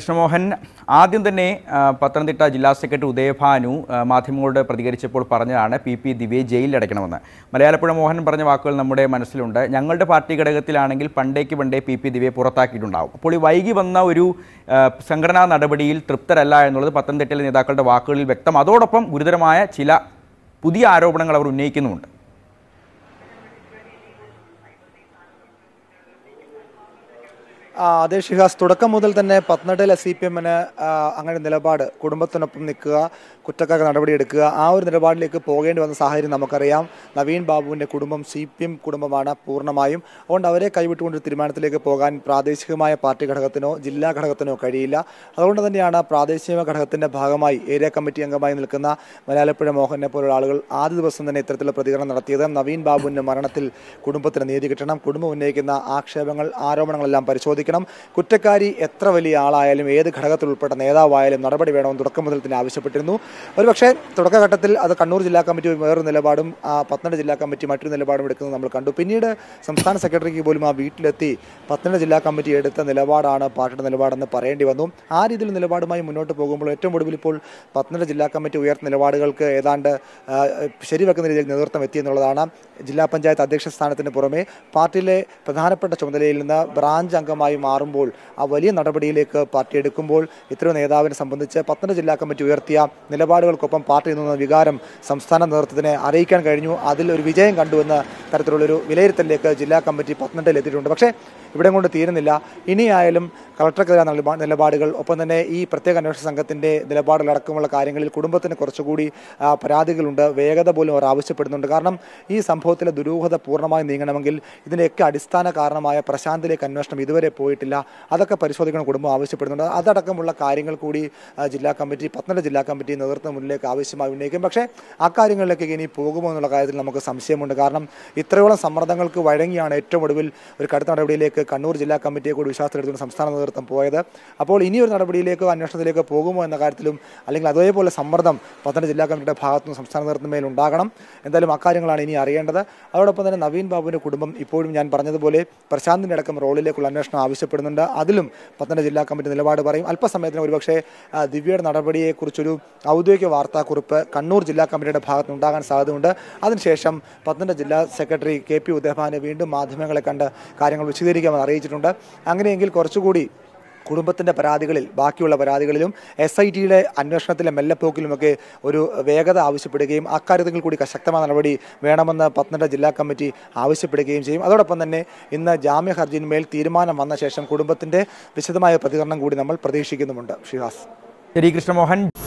കൃഷ്ണമോഹൻ ആദ്യം തന്നെ ആ, പത്തനംതിട്ട ജില്ലാ സെക്രട്ടറി ഉദയഭാനു ആ, മാധ്യമങ്ങളോട് പ്രതികരിച്ചപ്പോൾ പറഞ്ഞതാണ് പി പി ദിവ്യയെ ജയിലിലടയ്ക്കണമെന്ന് മലയാളപ്പുഴ മോഹൻ പറഞ്ഞ വാക്കുകൾ നമ്മുടെ മനസ്സിലുണ്ട് ഞങ്ങളുടെ പാർട്ടി ഘടകത്തിലാണെങ്കിൽ പണ്ടേക്ക് പണ്ടേ പി പി ദിവ്യയെ പുറത്താക്കിയിട്ടുണ്ടാവും അപ്പോൾ ഈ വൈകി വന്ന ഒരു ആ, സംഘടനാ നടപടിയിൽ തൃപ്തരല്ല എന്നുള്ളത് പത്തനംതിട്ടയിലെ നേതാക്കളുടെ വാക്കുകളിൽ വ്യക്തം അതോടൊപ്പം ഗുരുതരമായ ചില പുതിയ ആരോപണങ്ങൾ അവർ ഉന്നയിക്കുന്നുമുണ്ട് ആ, അതെ ഷിഹാസ് തുടക്കം മുതൽ തന്നെ പത്തനംതിട്ടയിലെ സി പി എമ്മിന് അങ്ങനെ നിലപാട് കുടുംബത്തിനൊപ്പം നിൽക്കുക കുറ്റക്കാർക്ക് നടപടിയെടുക്കുക ആ ഒരു നിലപാടിലേക്ക് പോകേണ്ടി വന്ന സാഹചര്യം നമുക്കറിയാം നവീൻ ബാബുവിൻ്റെ കുടുംബം സി പി എം കുടുംബമാണ് പൂർണ്ണമായും അതുകൊണ്ട് അവരെ കൈവിട്ടുകൊണ്ട് ഒരു തീരുമാനത്തിലേക്ക് പോകാൻ പ്രാദേശികമായ പാർട്ടി ഘടകത്തിനോ ജില്ലാ ഘടകത്തിനോ കഴിയില്ല അതുകൊണ്ട് തന്നെയാണ് പ്രാദേശിക ഘടകത്തിൻ്റെ ഭാഗമായി ഏരിയ കമ്മിറ്റി അംഗമായി നിൽക്കുന്ന മലയാളപ്പുഴ മോഹനെ പോലുള്ള ആളുകൾ ആദ്യ ദിവസം തന്നെ ഇത്തരത്തിലുള്ള പ്രതികരണം നടത്തിയത് നവീൻ ബാബുവിൻ്റെ മരണത്തിൽ കുടുംബത്തിന് നീതി കിട്ടണം കുടുംബം ഉന്നയിക്കുന്ന ആക്ഷേപങ്ങൾ ആരോപണങ്ങളെല്ലാം പരിശോധിക്കണം കുറ്റക്കാരി എത്ര വലിയ ആളായാലും ഏത് ഘടകത്തിൽ ഉൾപ്പെട്ട നേതാവായാലും നടപടി വേണമെന്ന് തുടക്കം മുതൽ തന്നെ ആവശ്യപ്പെട്ടിരുന്നു ഒരുപക്ഷെ തുടക്കഘട്ടത്തിൽ അത് കണ്ണൂർ ജില്ലാ കമ്മിറ്റി വേറൊരു നിലപാടും ആ, പത്തനംതിട്ട ജില്ലാ കമ്മിറ്റി മറ്റൊരു നിലപാടും എടുക്കുന്നത് നമ്മൾ കണ്ടു പിന്നീട് സംസ്ഥാന സെക്രട്ടറിക്ക് പോലും ആ വീട്ടിലെത്തി പത്തനംതിട്ട ജില്ലാ കമ്മിറ്റി എടുത്ത നിലപാടാണ് പാർട്ടിയുടെ നിലപാടെന്ന് പറയേണ്ടി വന്നു ആ രീതിയിൽ നിലപാടുമായി മുന്നോട്ട് പോകുമ്പോൾ ഏറ്റവും ഒടുവിൽ ഇപ്പോൾ പത്തനംതിട്ട ജില്ലാ കമ്മിറ്റി ഉയർത്തുന്ന നിലപാടുകൾക്ക് ഏതാണ്ട് ആ, ശരിവെക്കുന്ന രീതിയിൽ നേതൃത്വം എത്തി എന്നുള്ളതാണ് ജില്ലാ പഞ്ചായത്ത് അധ്യക്ഷ സ്ഥാനത്തിന് പുറമെ പാർട്ടിയിലെ പ്രധാനപ്പെട്ട ചുമതലയിൽ നിന്ന് ബ്രാഞ്ച് അംഗമായി മാറുമ്പോൾ ആ വലിയ നടപടിയിലേക്ക് പാർട്ടി എടുക്കുമ്പോൾ ഇത്തരം നേതാവിനെ സംബന്ധിച്ച് പത്തനംതിട്ട ജില്ലാ കമ്മിറ്റി ഉയർത്തിയ നിലപാടുകൾക്കൊപ്പം പാർട്ടി നിന്ന വികാരം സംസ്ഥാന നേതൃത്വത്തിനെ അറിയിക്കാൻ കഴിഞ്ഞു അതിൽ ഒരു വിജയം കണ്ടുവെന്ന തരത്തിലുള്ളൊരു വിലയിരുത്തലിലേക്ക് ജില്ലാ കമ്മിറ്റി പത്തനംതിട്ടയിൽ എത്തിയിട്ടുണ്ട് പക്ഷേ ഇവിടെ കൊണ്ട് തീരുന്നില്ല ഇനിയായാലും കളക്ടർക്കെതിരെ നിലപാ- നിലപാടുകൾ ഒപ്പം തന്നെ ഈ പ്രത്യേക അന്വേഷണ സംഘത്തിൻ്റെ നിലപാടുകളടക്കമുള്ള കാര്യങ്ങളിൽ കുടുംബത്തിന് കുറച്ചുകൂടി ആ, പരാതികളുണ്ട് വേഗത പോലും അവർ ആവശ്യപ്പെടുന്നുണ്ട് കാരണം ഈ സംഭവത്തിലെ ദുരൂഹത പൂർണ്ണമായി നീങ്ങണമെങ്കിൽ ഇതിൻ്റെയൊക്കെ അടിസ്ഥാന കാരണമായ പ്രശാന്തിലേക്ക് അന്വേഷണം ഇതുവരെ പോയിട്ടില്ല അതൊക്കെ പരിശോധിക്കണം കുടുംബം ആവശ്യപ്പെടുന്നുണ്ട് അതടക്കമുള്ള കാര്യങ്ങൾ കൂടി ആ, ജില്ലാ കമ്മിറ്റി പത്തനംതിട്ട ജില്ലാ കമ്മിറ്റി നേതൃത്വം മുന്നിലേക്ക് ആവശ്യമായി ഉന്നയിക്കും പക്ഷേ അക്കാര്യങ്ങളിലേക്ക് ഇനി പോകുമോ എന്നുള്ള കാര്യത്തിൽ നമുക്ക് സംശയമുണ്ട് കാരണം ഇത്രയോളം സമ്മർദ്ദങ്ങൾക്ക് വഴങ്ങിയാണ് ഏറ്റവും ഒടുവിൽ ഒരു കടുത്ത നടപടിയിലേക്ക് കണ്ണൂർ ജില്ലാ കമ്മിറ്റിയെ കൂടി വിശ്വാസത്തിലെടുത്തുകൊണ്ട് സംസ്ഥാന നേതൃത്വം പോയത് അപ്പോൾ ഇനി ഒരു നടപടിയിലേക്കോ അന്വേഷണത്തിലേക്കോ പോകുമോ എന്ന കാര്യത്തിലും അല്ലെങ്കിൽ അതേപോലെ സമ്മർദ്ദം പത്തനംതിട്ട ജില്ലാ കമ്മിറ്റിയുടെ ഭാഗത്തുനിന്ന് സംസ്ഥാന നേതൃത്വം മേൽ ഉണ്ടാകണം എന്തായാലും അക്കാര്യങ്ങളാണ് ഇനി അറിയേണ്ടത് അതോടൊപ്പം തന്നെ നവീൻ ബാബുവിൻ്റെ കുടുംബം ഇപ്പോഴും ഞാൻ പറഞ്ഞതുപോലെ പ്രശാന്തിൻ്റെ അടക്കം റോളിലേക്കുള്ള അന്വേഷണം ആവശ്യപ്പെടുന്നുണ്ട് അതിലും പത്തനംതിട്ട ജില്ലാ കമ്മിറ്റി നിലപാട് പറയും അല്പസമയത്തിന് ഒരുപക്ഷെ ആ, ദിവ്യയുടെ നടപടിയെക്കുറിച്ചൊരു ഔദ്യോഗിക വാർത്താക്കുറിപ്പ് കണ്ണൂർ ജില്ലാ കമ്മിറ്റിയുടെ ഭാഗത്ത് ഉണ്ടാകാൻ സാധ്യതയുണ്ട് അതിനുശേഷം പത്തനംതിട്ട ജില്ലാ സെക്രട്ടറി കെ പി ഉദയഭാനെ വീണ്ടും മാധ്യമങ്ങളെ കണ്ട് കാര്യങ്ങൾ വിശദീകരിക്കാമെന്ന് അറിയിച്ചിട്ടുണ്ട് അങ്ങനെയെങ്കിൽ കുറച്ചുകൂടി കുടുംബത്തിൻ്റെ പരാതികളിൽ ബാക്കിയുള്ള പരാതികളിലും എസ് ഐ ടിയുടെ അന്വേഷണത്തിലെ മെല്ലപ്പോക്കിലുമൊക്കെ ഒരു വേഗത ആവശ്യപ്പെടുകയും അക്കാര്യത്തിൽ കൂടി ശക്തമായ നടപടി വേണമെന്ന് പത്തനംതിട്ട ജില്ലാ കമ്മിറ്റി ആവശ്യപ്പെടുകയും ചെയ്യും അതോടൊപ്പം തന്നെ ഇന്ന് ജാമ്യ ഹർജിന്മേൽ തീരുമാനം വന്ന ശേഷം കുടുംബത്തിൻ്റെ വിശദമായ പ്രതികരണം കൂടി നമ്മൾ പ്രതീക്ഷിക്കുന്നുമുണ്ട് ഷിഹാസ് ശരി കൃഷ്ണമോഹൻ